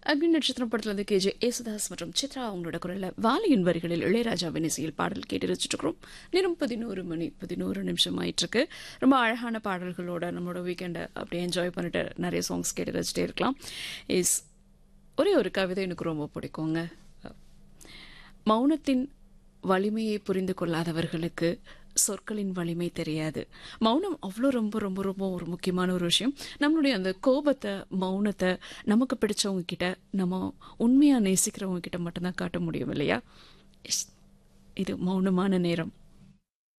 அக்னி நட்சத்திரம் படத்துலேருந்து கேஜே ஏசுதாஸ் மற்றும் சித்ரா அவங்களோட குரலில் வாலியின் வரிகளில் இளையராஜாவின் இசையில் பாடல் கேட்டு ரசிச்சுட்டு இருக்கிறோம் நேரம் பதினோரு மணி பதினோரு நிமிஷம் ஆயிட்டு இருக்கு ரொம்ப அழகான பாடல்களோட நம்மளோட வீக்கெண்டை அப்படியே என்ஜாய் பண்ணிட்டு நிறைய சாங்ஸ் கேட்டு ரசிச்சிட்டே இருக்கலாம் இஸ் ஒரே ஒரு கவிதை எனக்கு ரொம்ப பிடிக்குங்க மௌனத்தின் வலிமையை புரிந்து கொள்ளாதவர்களுக்கு சொற்களின் வலிமை தெரியாது மௌனம் அவ்வளோ ரொம்ப ரொம்ப ரொம்ப ஒரு முக்கியமான ஒரு விஷயம் நம்மளுடைய அந்த கோபத்தை மௌனத்தை நமக்கு பிடிச்சவங்க கிட்ட நம்ம உண்மையாக நேசிக்கிறவங்க கிட்ட மட்டும்தான் காட்ட முடியும் இல்லையா எஸ், இது மௌனமான நேரம்